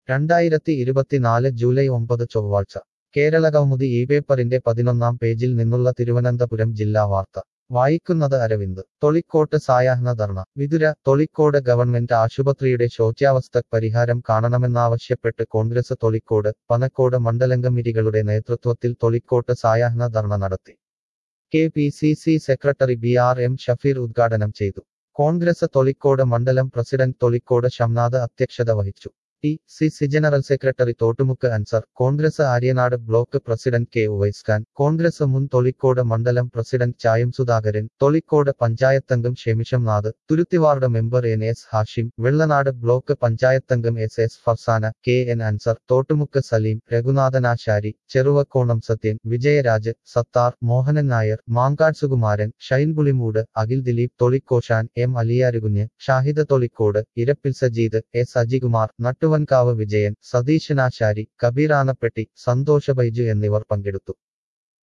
രണ്ടായിരത്തി ഇരുപത്തിനാല് ജൂലൈ ഒമ്പത് ചൊവ്വാഴ്ച കേരളകൗമുദി ഈ പേപ്പറിന്റെ പതിനൊന്നാം പേജിൽ നിന്നുള്ള തിരുവനന്തപുരം ജില്ലാ വാർത്ത വായിക്കുന്നത് അരവിന്ദ് തൊളിക്കോട്ട് സായാഹ്ന ധർണ വിതുര തൊളിക്കോട് ഗവൺമെന്റ് ആശുപത്രിയുടെ ശോച്യാവസ്ഥക്ക് പരിഹാരം കാണണമെന്നാവശ്യപ്പെട്ട് കോൺഗ്രസ് തൊളിക്കോട് പനക്കോട് മണ്ഡലംഗമിരികളുടെ നേതൃത്വത്തിൽ തൊളിക്കോട്ട് സായാഹ്ന ധർണ നടത്തി K P C C secretary B R M Shafeer ഉദ്ഘാടനം ചെയ്തു കോൺഗ്രസ് തൊളിക്കോട് മണ്ഡലം പ്രസിഡന്റ് തൊളിക്കോട് ഷംനാഥ് അധ്യക്ഷത വഹിച്ചു T C C general secretary Thottumukku Ansar Congress Aryanad block president K Uvais Khan Congress മുൻ തൊളിക്കോട് മണ്ഡലം പ്രസിഡന്റ് ചായം സുധാകരൻ തൊളിക്കോട് പഞ്ചായത്തംഗം ഷെമിഷംനാഥ് തുരുത്തിവാർഡ് member N S Hashim Vellanad block പഞ്ചായത്തംഗം S S Farsana K N Ansar Thottumukku Saleem Raghunathanasari Cheruvakkonam Sathyan Vijayaraj Sathar Mohanan Nair Mankad Sukumaran ഷൈൻപുളിമൂട് അഖിൽ ദിലീപ് തൊളിക്കോഷാൻ എം അലിയാരുകുഞ്ഞ് ഷാഹിദ് തൊളിക്കോട് ഇരപ്പിൽ സജീദ് എസ് അജികുമാർ നട്ടുവൻകാവ് വിജയൻ സതീശനാശാരി കബീറാനപ്പെട്ടി സന്തോഷ ബൈജു എന്നിവർ പങ്കെടുത്തു